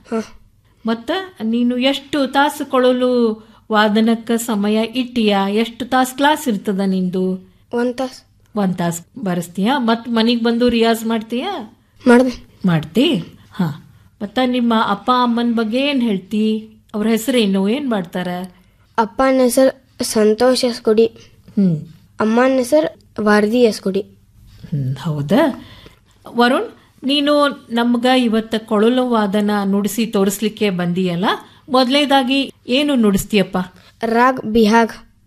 ಹಾಂ ಮತ್ತ ನೀನು ಎಷ್ಟು ತಾಸು ಕೊಳಲು ವಾದನಕ್ಕ ಸಮಯ ಇಟ್ಟಿಯಾ ಎಷ್ಟು ತಾಸು ಕ್ಲಾಸ್ ಇರ್ತದ ನಿಂದು ಒಂದು ತಾಸು ಒಂದ್ ತಾಸು ಬರೆಸ್ತೀಯಾ ಮತ್ ಮನಿಗ್ ಬಂದು ರಿಯಾಜ್ ಮಾಡ್ತೀಯಾ ಮಾಡಿದೆ ಮಾಡ್ತಿ ಹಾ ಮತ್ತ ನಿಮ್ಮ ಅಪ್ಪ ಅಮ್ಮನ ಬಗ್ಗೆ ಏನ್ ಹೇಳ್ತಿ ಅವ್ರ ಹೆಸರೇನು ಏನ್ ಮಾಡ್ತಾರ ಅಪ್ಪನ ಹೆಸರು ಸಂತೋಷ್ ಎಸ್ಕೊಡಿ ಹ್ಮ್ ಅಮ್ಮನ ಹೆಸರು ವಾರದಿ ಎಸ್ಕೊಡಿ ಹ್ಮ್, ಹೌದಾ ವರುಣ್ ನೀನು ನಮ್ಗ ಇವತ್ತ ಕೊಳಲು ವಾದನ ನುಡಿಸಿ ತೋರಿಸ್ಲಿಕ್ಕೆ ಬಂದಿಯಲ್ಲ ಮೊದಲನೇದಾಗಿ ಏನು ನುಡಿಸ್ತೀಯಪ್ಪ ರಾಗ್ ಬಿಹಾಗ್